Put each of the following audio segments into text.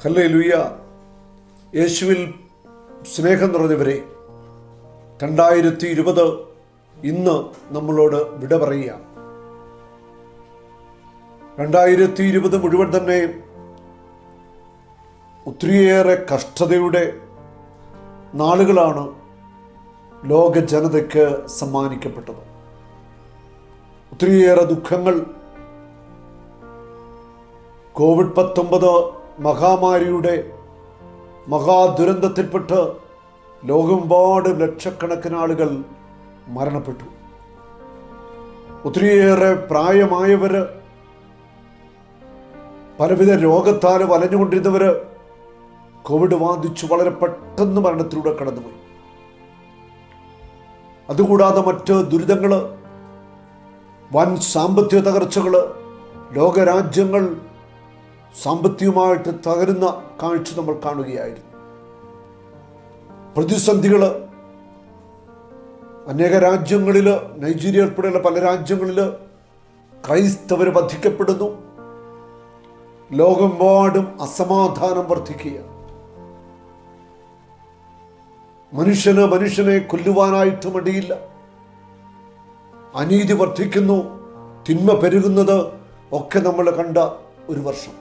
ഹല്ലേ ലുയ്യ യേശുവിൽ സ്നേഹം നിറഞ്ഞവരെ രണ്ടായിരത്തി ഇരുപത് ഇന്ന് നമ്മളോട് വിട പറയുക രണ്ടായിരത്തി ഇരുപത് മുഴുവൻ തന്നെ ഒത്തിരിയേറെ കഷ്ടതയുടെ നാളുകളാണ് ലോക ജനതയ്ക്ക് സമ്മാനിക്കപ്പെട്ടത് ഒത്തിരിയേറെ ദുഃഖങ്ങൾ കോവിഡ് പത്തൊമ്പത് മഹാമാരിയുടെ മഹാദുരന്തത്തിൽപ്പെട്ട് ലോകമെമ്പാടും ലക്ഷക്കണക്കിന് ആളുകൾ മരണപ്പെട്ടു ഒത്തിരിയേറെ പ്രായമായവർ പലവിധ രോഗത്താൽ വലഞ്ഞുകൊണ്ടിരുന്നവർ കോവിഡ് ബാധിച്ചു വളരെ പെട്ടെന്ന് മരണത്തിലൂടെ കടന്നുപോയി അതുകൂടാതെ മറ്റ് ദുരിതങ്ങൾ വൻ സാമ്പത്തിക തകർച്ചകൾ ലോകരാജ്യങ്ങൾ സാമ്പത്തികമായിട്ട് തകരുന്ന കാഴ്ച നമ്മൾ കാണുകയായിരുന്നു പ്രതിസന്ധികൾ അനേക രാജ്യങ്ങളിൽ നൈജീരിയ ഉൾപ്പെടെയുള്ള പല രാജ്യങ്ങളിൽ ക്രൈസ്തവർ വധിക്കപ്പെടുന്നു ലോകമെമ്പാടും അസമാധാനം വർദ്ധിക്കുക മനുഷ്യന് മനുഷ്യനെ കൊല്ലുവാനായിട്ട് മടിയില്ല അനീതി വർദ്ധിക്കുന്നു തിന്മ പെരുകുന്നത് ഒക്കെ നമ്മൾ കണ്ട ഒരു വർഷം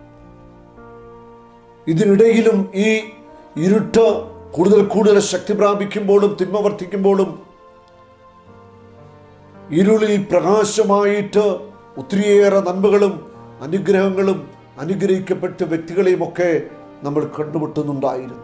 ഇതിനിടയിലും ഈ ഇരുട്ട് കൂടുതൽ കൂടുതൽ ശക്തി പ്രാപിക്കുമ്പോഴും തിന്മ വർദ്ധിക്കുമ്പോഴും ഇരുളിൽ പ്രകാശമായിട്ട് ഒത്തിരിയേറെ നന്മകളും അനുഗ്രഹങ്ങളും അനുഗ്രഹിക്കപ്പെട്ട വ്യക്തികളെയും ഒക്കെ നമ്മൾ കണ്ടുമുട്ടുന്നുണ്ടായിരുന്നു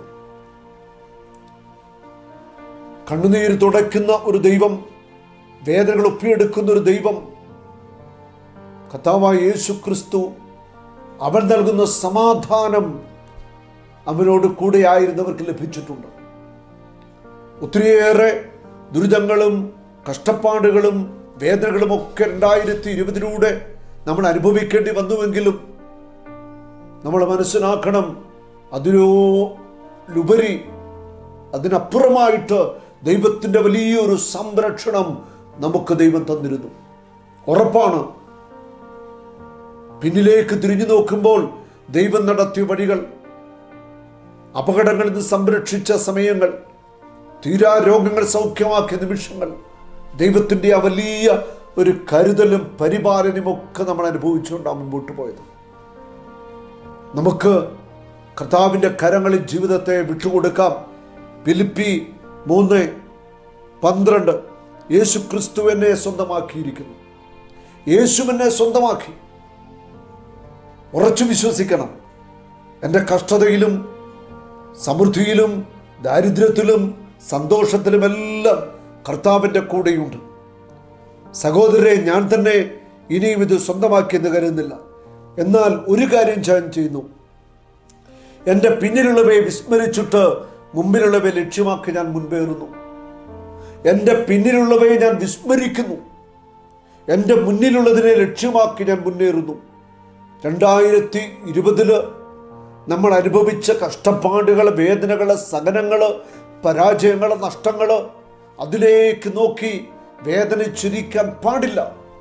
കണ്ണുനീര് തുടയ്ക്കുന്ന ഒരു ദൈവം വേദനകൾ ഒപ്പിയെടുക്കുന്ന ഒരു ദൈവം കഥാവായ യേശു ക്രിസ്തു അവൻ നൽകുന്ന സമാധാനം അവനോട് കൂടെയായിരുന്നവർക്ക് ലഭിച്ചിട്ടുണ്ട് ഒത്തിരിയേറെ ദുരിതങ്ങളും കഷ്ടപ്പാടുകളും വേദനകളും ഒക്കെ രണ്ടായിരത്തി ഇരുപതിലൂടെ നമ്മൾ അനുഭവിക്കേണ്ടി വന്നുവെങ്കിലും നമ്മൾ മനസ്സിലാക്കണം അതിലോലുപരി അതിനപ്പുറമായിട്ട് ദൈവത്തിൻ്റെ വലിയൊരു സംരക്ഷണം നമുക്ക് ദൈവം തന്നിരുന്നു ഉറപ്പാണ് പിന്നിലേക്ക് തിരിഞ്ഞു നോക്കുമ്പോൾ ദൈവം നടത്തിയ വഴികൾ അപകടങ്ങളിൽ നിന്ന് സംരക്ഷിച്ച സമയങ്ങൾ തീരാ രോഗങ്ങൾ സൗഖ്യമാക്കിയ നിമിഷങ്ങൾ ദൈവത്തിൻ്റെ ആ വലിയ ഒരു കരുതലും പരിപാലനയും ഒക്കെ നമ്മൾ അനുഭവിച്ചുകൊണ്ടാണ് മുമ്പോട്ട് പോയത് നമുക്ക് കർത്താവിൻ്റെ കരങ്ങളിൽ ജീവിതത്തെ വിട്ടുകൊടുക്കാം ഫിലിപ്പി മൂന്ന് പന്ത്രണ്ട് യേശു ക്രിസ്തു എന്നെ സ്വന്തമാക്കിയിരിക്കുന്നു യേശു എന്നെ സ്വന്തമാക്കി ഉറച്ചു വിശ്വസിക്കണം എൻ്റെ കഷ്ടതയിലും സമൃദ്ധിയിലും ദാരിദ്ര്യത്തിലും സന്തോഷത്തിലുമെല്ലാം കർത്താവിൻ്റെ കൂടെയുണ്ട് സഹോദരരെ ഞാൻ തന്നെ ഇനിയും ഇത് സ്വന്തമാക്കിയെന്ന് കരുതുന്നില്ല എന്നാൽ ഒരു കാര്യം ഞാൻ ചെയ്യുന്നു എൻ്റെ പിന്നിലുള്ളവയെ വിസ്മരിച്ചിട്ട് മുമ്പിലുള്ളവയെ ലക്ഷ്യമാക്കി ഞാൻ മുൻപേറുന്നു എൻ്റെ പിന്നിലുള്ളവയെ ഞാൻ വിസ്മരിക്കുന്നു എൻ്റെ മുന്നിലുള്ളതിനെ ലക്ഷ്യമാക്കി ഞാൻ മുന്നേറുന്നു രണ്ടായിരത്തി ഇരുപതില് നമ്മൾ അനുഭവിച്ച കഷ്ടപ്പാടുകൾ വേദനകൾ സഹനങ്ങൾ പരാജയങ്ങൾ നഷ്ടങ്ങൾ അതിലേക്ക് നോക്കി വേദനിച്ചിരിക്കാൻ പാടില്ല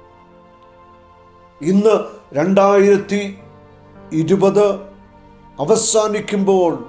ഇന്ന് രണ്ടായിരത്തി ഇരുപത് അവസാനിക്കുമ്പോൾ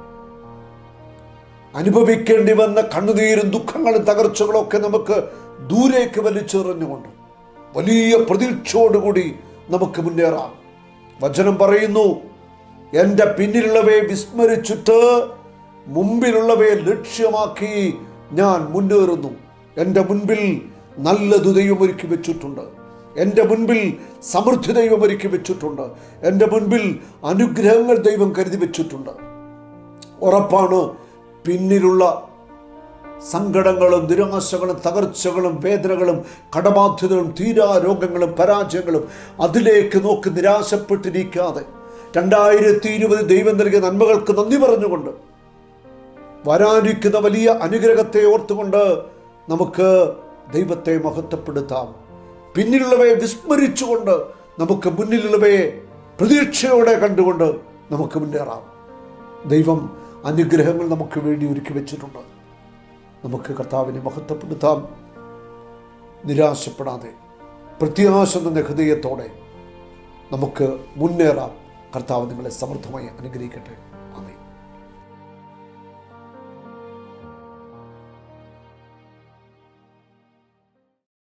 അനുഭവിക്കേണ്ടി വന്ന കണ്ണുനീരും ദുഃഖങ്ങളും തകർച്ചകളും ഒക്കെ നമുക്ക് ദൂരേക്ക് വലിച്ചെറിഞ്ഞുകൊണ്ട് വലിയ പ്രതീക്ഷയോടുകൂടി നമുക്ക് മുന്നേറാം വചനം പറയുന്നു എൻ്റെ പിന്നിലുള്ളവയെ വിസ്മരിച്ചിട്ട് മുമ്പിലുള്ളവയെ ലക്ഷ്യമാക്കി ഞാൻ മുന്നേറുന്നു എൻ്റെ മുൻപിൽ നല്ലത് ദൈവം ഒരുക്കി വെച്ചിട്ടുണ്ട് എൻ്റെ മുൻപിൽ സമൃദ്ധി ദൈവം ഒരുക്കി വെച്ചിട്ടുണ്ട് എൻ്റെ മുൻപിൽ അനുഗ്രഹങ്ങൾ ദൈവം കരുതി വെച്ചിട്ടുണ്ട് ഉറപ്പാണ് പിന്നിലുള്ള സങ്കടങ്ങളും നിരാശകളും തകർച്ചകളും വേദനകളും കടബാധ്യതകളും തീരാ രോഗങ്ങളും പരാജയങ്ങളും അതിലേക്ക് നോക്കി നിരാശപ്പെട്ടിരിക്കാതെ രണ്ടായിരത്തി ഇരുപത് ദൈവം നൽകിയ നന്മകൾക്ക് നന്ദി പറഞ്ഞുകൊണ്ട് വരാനിരിക്കുന്ന വലിയ അനുഗ്രഹത്തെ ഓർത്തുകൊണ്ട് നമുക്ക് ദൈവത്തെ മഹത്വപ്പെടുത്താം പിന്നിലുള്ളവയെ വിസ്മരിച്ചുകൊണ്ട് നമുക്ക് മുന്നിലുള്ളവയെ പ്രതീക്ഷയോടെ കണ്ടുകൊണ്ട് നമുക്ക് മുന്നേറാം ദൈവം അനുഗ്രഹങ്ങൾ നമുക്ക് വേണ്ടി ഒരുക്കി വെച്ചിട്ടുണ്ട് നമുക്ക് കർത്താവിനെ മഹത്വപ്പെടുത്താം നിരാശപ്പെടാതെ പ്രത്യാശ എന്ന ഹൃദയത്തോടെ നമുക്ക് മുന്നേറാം കർത്താവ് നിങ്ങളെ സമൃദ്ധമായി അനുഗ്രഹിക്കട്ടെ